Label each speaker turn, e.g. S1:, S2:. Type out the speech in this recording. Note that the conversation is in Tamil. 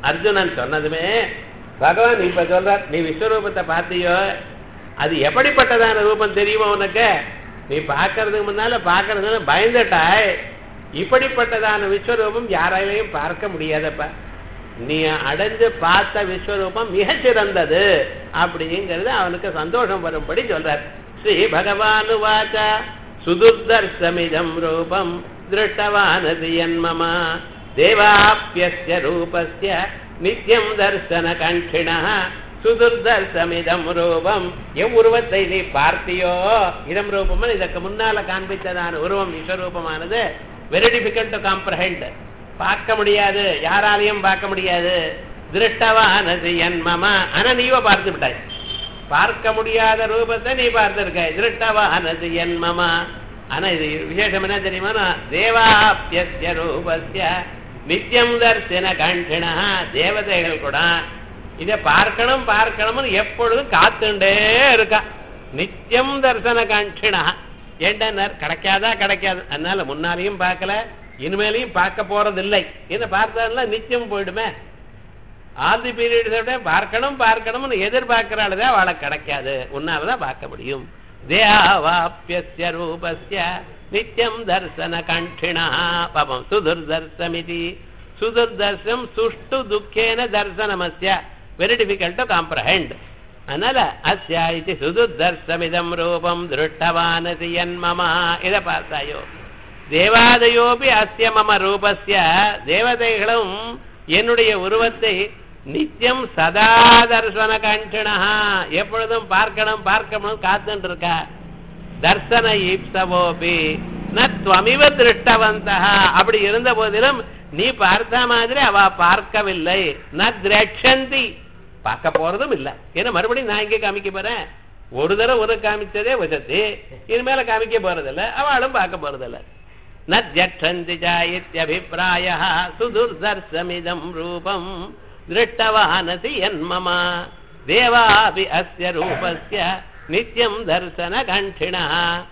S1: அர்ஜுனன் சொன்னதுமே பகவான் இப்ப சொல்றார் நீ விஸ்வரூபத்தை பார்த்தியோ அது எப்படிப்பட்டதான ரூபம் தெரியுமா உனக்கு நீ பார்க்கறதுக்கு முன்னால பார்க்கறதுனால பயந்துட்டாய் இப்படிப்பட்டதான விஸ்வரூபம் யாராலையும் பார்க்க முடியாதப்பா நீ அடைஞ்சு பார்த்த விஸ்வரூபம் மிக சிறந்தது அப்படிங்கிறது அவனுக்கு சந்தோஷம் வரும்படி சொல்றார் ஸ்ரீ பகவானு வாச்ச சுதுர்தர்சமிதம் ரூபம் திருஷ்டவானது என்மமா தேவாப்பியஸ்ய ரூபஸ்ய நித்தியம் தர்சன கண்டிணா சுதுர்தர்சமிதம் ரூபம் எவ்வுருவத்தை நீ பார்த்தியோ இதம் ரூபம் இதற்கு முன்னால காண்பித்ததான உருவம் விஸ்வரூபமானது வெரி டிஃபிகல்ட் டு காம்ப்ரஹெண்ட் பார்க்க முடியாது யாராலையும் பார்க்க முடியாது திருஷ்டவானது என் மம ஆனா நீவோ பார்த்து விட்டாய் பார்க்க முடியாத ரூபத்தை நீ பார்த்திருக்க திருஷ்டவானது என் மம ஆனா இது விசேஷம் என்ன தெரியுமா தேவாப்பியஸ்ய ரூபஸ்ய நித்தியம் தர்சன கண்டினா தேவதைகள் கூட இதை பார்க்கணும் பார்க்கணும்னு எப்பொழுதும் காத்துண்டே இருக்கா நித்தியம் தர்சன காட்சினா ஏண்டா கிடைக்காதா கிடைக்காது அதனால முன்னாலையும் பார்க்கல இனிமேலையும் பார்க்க போறதில்லை என்ன பார்த்தா நிச்சயம் போயிடுமே ஆதி பீரியட்ஸோட பார்க்கணும் பார்க்கணும்னு எதிர்பார்க்கிறாள்தான் அவளை கிடைக்காது உன்னாலதான் பார்க்க முடியும் தேவாப்பியஸ்ய ரூபஸ்ய நித்தியம் தர்சன கண்டினா பாபம் சுதுர்தர்சமிதி சுதுர்தர்சம் சுஷ்டு துக்கேன தர்சனமஸ்ய வெரி டிஃபிகல்ட் டு காம்ப்ரஹெண்ட் அதனால அஸ்யா இது சுதுர்தர்சமிதம் ரூபம் திருஷ்டவானசி என்மமா இதை பார்த்தாயோ தேவாதயோபி அஸ்ய மம ரூபஸ்ய தேவதைகளும் என்னுடைய உருவத்தை நித்தியம் சதா தர்சன கண்டினா எப்பொழுதும் பார்க்கணும் பார்க்கணும் காத்துட்டு இருக்கா தர்சன ஈப்சவோபி நத்வமிவ திருஷ்டவந்தா அப்படி இருந்த போதிலும் நீ பார்த்த மாதிரி அவ பார்க்கவில்லை ந திரட்சந்தி பார்க்க போறதும் இல்ல ஏன்னா மறுபடியும் நான் இங்கே காமிக்க போறேன் ஒரு தடவை ஒரு காமிச்சதே வசதி இனிமேல காமிக்க போறதில்ல அவளும் பார்க்க போறதில்ல நஜ்யட்சந்தி இத்தியபிப்பிராய சுதுர்தர்சமிதம் ரூபம் திருஷ்டவானசி என்மம தேவாபி அஸ்ய ரூபஸ்ய நித்தியம் தர்சன கண்டினா